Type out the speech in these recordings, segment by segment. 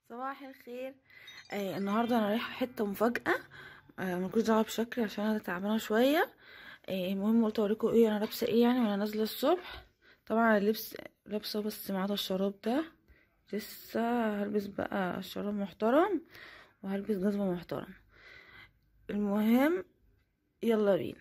صباح الخير آه النهارده انا رايحه حته مفاجاه آه ملكوش دعوه بشكلي عشان انا تعبانه شويه آه المهم قلت اوريكم ايه انا لابسه ايه يعني وانا نازله الصبح طبعا اللبس لابسه بس ما عدا الشراب ده لسه هلبس بقى شراب محترم وهلبس جزمه محترم المهم يلا بينا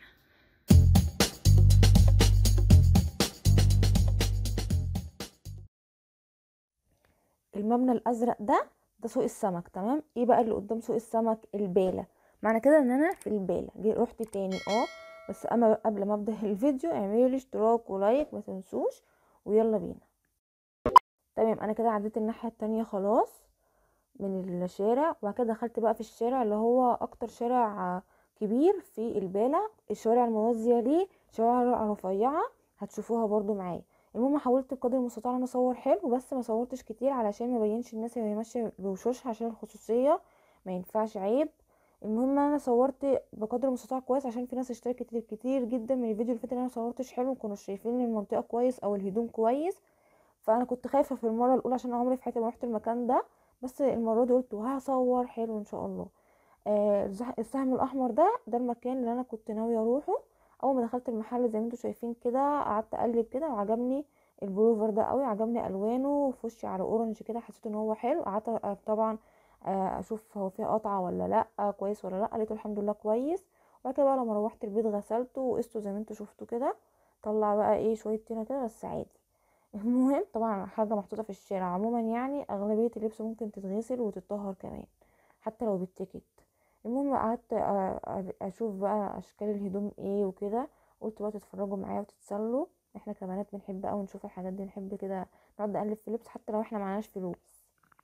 المبنى الازرق ده ده سوق السمك تمام ايه بقى اللي قدام سوق السمك البالة معنى كده ان انا في البالة جي رحت تاني اه بس اما قبل ما ابدا الفيديو اعملوا لي اشتراك ولايك ما تنسوش ويلا بينا تمام انا كده عديت الناحية التانية خلاص من الشارع وبعد كده دخلت بقى في الشارع اللي هو اكتر شارع كبير في البالة الشوارع الموازية ليه شوارع رفيعة هتشوفوها برضو معايا المهم حاولت بقدر المستطاع ان اصور حلو بس ما صورتش كتير علشان ما بينش الناس اللي ماشيه بوشوشها عشان الخصوصيه ما ينفعش عيب المهم انا صورت بقدر المستطاع كويس عشان في ناس اشتركت كتير, كتير جدا من الفيديو اللي فات ان انا صورتش حلو وكانوا شايفين المنطقه كويس او الهدوم كويس فانا كنت خايفه في المره الاولى عشان عمري في حياتي ما رحت المكان ده بس المره دي قلت هصور حلو ان شاء الله آه السهم الاحمر ده ده المكان اللي انا كنت ناويه اروحه اول ما دخلت المحل زي ما انتم شايفين كده قعدت اقلب كده وعجبني البلوفر ده قوي عجبني الوانه في وشي على اورنج كده حسيت ان هو حلو قعدت طبعا اشوف هو فيها قطعه ولا لا كويس ولا لا لقيته الحمد لله كويس وبعد كده بقى لما روحت البيت غسلته وقسته زي ما انتم شفتوا كده طلع بقى ايه شويه طينه كده بس عادي المهم طبعا حاجه محطوطه في الشارع عموما يعني اغلبيه اللبس ممكن تتغسل وتتطهر كمان حتى لو بالتيكت المهم قعدت اشوف بقى اشكال الهدوم ايه وكده قلت بقى تتفرجوا معايا وتتسلوا احنا كبنات بنحب قوي نشوف الحاجات دي نحب كده نقعد نقلب في اللبس حتى لو احنا معناش فلوس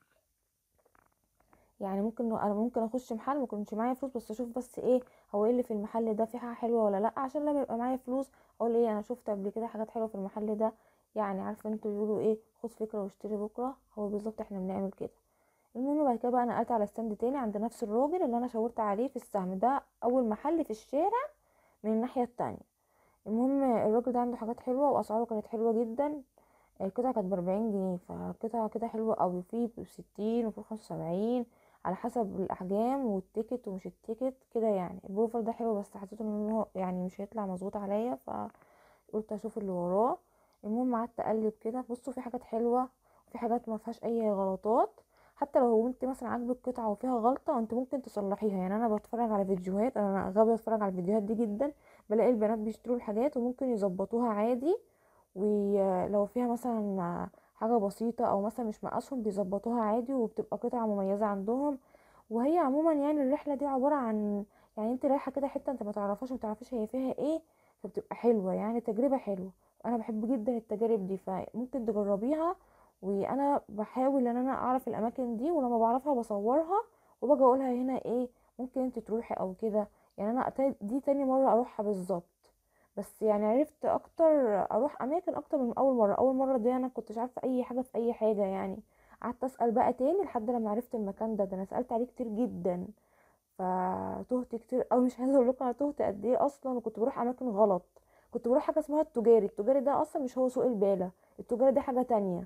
يعني ممكن انا ممكن اخش محل ما يكونش معايا فلوس بس اشوف بس ايه هو ايه اللي في المحل ده في حاجه حلوه ولا لا عشان لما يبقى معايا فلوس اقول ايه انا شفت قبل كده حاجات حلوه في المحل ده يعني عارفه انتوا يقولوا ايه خد فكره واشتري بكره هو بالظبط احنا بنعمل كده المهم بعد كده بقى نقلت على ستاند تاني عند نفس الراجل اللي انا شاورت عليه في السهم ده اول محل في الشارع من الناحيه التانية المهم الراجل ده عنده حاجات حلوه واسعاره كانت حلوه جدا القطعه كانت بأربعين جنيه فقطعه كده حلوه قوي في بستين وفي خمسة وسبعين على حسب الاحجام والتيكت ومش التيكت كده يعني البروفر ده حلو بس حسيت ان هو يعني مش هيطلع مظبوط عليا فقلت اشوف اللي وراه المهم قعدت اقلب كده بصوا في حاجات حلوه وفي حاجات ما فيهاش اي غلطات حتى لو انت مثلا عاجبك قطعه وفيها غلطه انت ممكن تصلحيها يعني انا بتفرج على فيديوهات انا غاويه اتفرج على الفيديوهات دي جدا بلاقي البنات بيشتروا الحاجات وممكن يظبطوها عادي ولو فيها مثلا حاجه بسيطه او مثلا مش مقاسهم بيظبطوها عادي وبتبقى قطعه مميزه عندهم وهي عموما يعني الرحله دي عباره عن يعني انت رايحه كده حته انت ما تعرفهاش ما تعرفيش هي فيها ايه فبتبقى حلوه يعني تجربه حلوه انا بحب جدا التجارب دي فممكن تجربيها وانا بحاول ان انا اعرف الاماكن دي ولما بعرفها بصورها وباجي اقولها هنا ايه ممكن انت تروحي او كده يعني انا دي تاني مره اروحها بالظبط بس يعني عرفت اكتر اروح اماكن اكتر من اول مره اول مره دي انا كنتش عارفه اي حاجه في اي حاجه يعني قعدت اسال بقى تاني لحد لما عرفت المكان ده ده انا سالت عليه كتير جدا فتهت كتير او مش عايزه اقول لكم انا تهت قد ايه اصلا وكنت بروح اماكن غلط كنت بروح حاجه اسمها التجاري التجاري ده اصلا مش هو سوق البالة التجاري ده حاجه تانية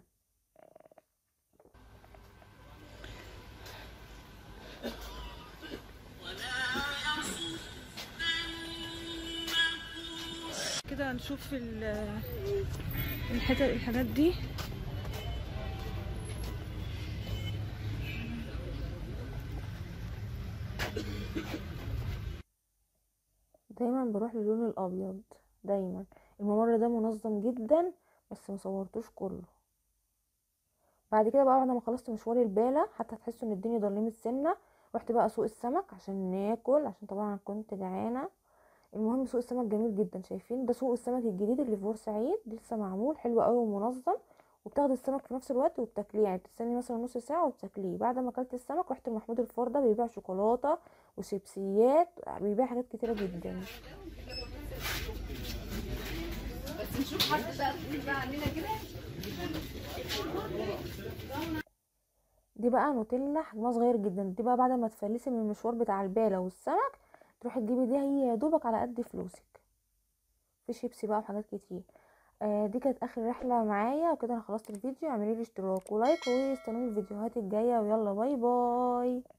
كده نشوف الحتت الحاجات دي دايما بروح للون الابيض دايما الممر ده منظم جدا بس مصورتوش كله بعد كده بقى بعد ما خلصت مشوار البالة حتى تحسوا ان الدنيا ضلمت سنه رحت بقى سوق السمك عشان ناكل عشان طبعا كنت جعانه المهم سوق السمك جميل جدا شايفين ده سوق السمك الجديد اللي في بورسعيد لسه معمول حلو قوي ومنظم وبتاخدي السمك في نفس الوقت وبتاكليه يعني بتستني مثلا نص ساعه وبتاكليه بعد ما اكلت السمك رحت محمود الفار ده بيبيع شوكولاته وشيبسيات بيبيع حاجات كتيره جدا بس نشوف حد بقى عندنا كده دي بقى نوتيلا حجمها صغير جدا دي بقى بعد ما تفلسي من المشوار بتاع البالة والسمك تروحي تجيبي دي هي يا دوبك على قد فلوسك في شيبسي بقى وحاجات كتير آه دي كانت اخر رحله معايا وكده انا خلصت الفيديو اعملي لي اشتراك ولايك واستنوني الفيديوهات الجايه ويلا باي باي